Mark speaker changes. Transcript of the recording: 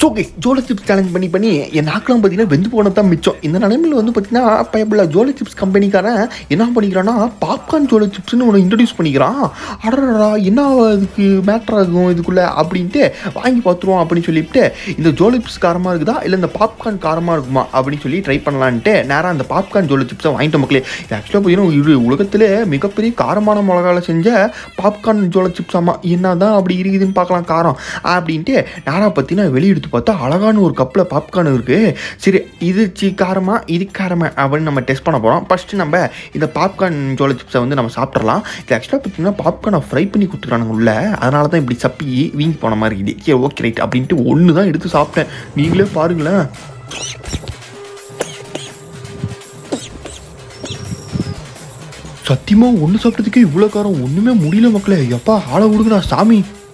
Speaker 1: so guys Jolo chips challenge பண்ணி பண்ணி என் நாக்கெலாம் பார்த்தீங்கன்னா வெந்து போனது தான் மிச்சம் இந்த நிலைமையில் வந்து பார்த்தீங்கன்னா பயப்பில் ஜோலோ சிப்ஸ் கம்பெனிக்காரன் என்ன பண்ணிக்கிறான்னா பாப்கார்ன் ஜோலோ சிப்ஸ்னு ஒன்று இன்ட்ரடியூஸ் பண்ணிக்கிறான் அடடா என்ன அதுக்கு மேட்ரு ஆகும் இதுக்குள்ளே அப்படின்ட்டு வாங்கி பார்த்துருவோம் அப்படின்னு சொல்லிட்டு இந்த ஜோலோ சிப்ஸ் காரமாக இருக்குதா இல்லை இந்த பாப்கார்ன் காரமாக இருக்குமா அப்படின்னு சொல்லி ட்ரை பண்ணலான்ட்டு நேராக அந்த பாப்கார்ன் ஜோலோ சிப்ஸை வாங்கிட்ட மக்களே இது ஆக்சுவலாக பார்த்தீங்கன்னா இது உலகத்திலே மிகப்பெரிய காரமான மிளகால செஞ்ச பாப்கார்ன் ஜோலோ சிப்ஸ் ஆமாம் என்ன தான் அப்படி இருக்குதுன்னு பார்க்கலாம் காரம் அப்படின்ட்டு நேராக பார்த்தீங்கன்னா வெளியெடுத்து பார்த்தா அழகான ஒரு கப்பில் பாப்கார்ன் இருக்குது சரி இது சி காரமா இது காரமா அப்படின்னு நம்ம டெஸ்ட் பண்ண போகிறோம் ஃபஸ்ட்டு நம்ம இந்த பாப்கார்ன் ஜோலோ சிப்ஸை வந்து நம்ம சாப்பிட்றலாம் இது ஆக்சுவலாக பார்த்தீங்கன்னா பாப்கார்னை ஃப்ரை பண்ணி கொடுத்துருக்கானுங்க உள்ள அதனால தான் இப்படி சப்பி வீங்கி போன மாதிரி இருக்குது சரி ஓகே ரைட் அப்படின்ட்டு ஒன்று தான் எடுத்து சாப்பிட்டேன் நீங்களே பாருங்களேன் சத்தியமாக ஒன்று சாப்பிட்டதுக்கே இவ்வளோ காரம் ஒன்றுமே முடியல மக்களே எப்பா ஆளை விடுங்கடா சாமி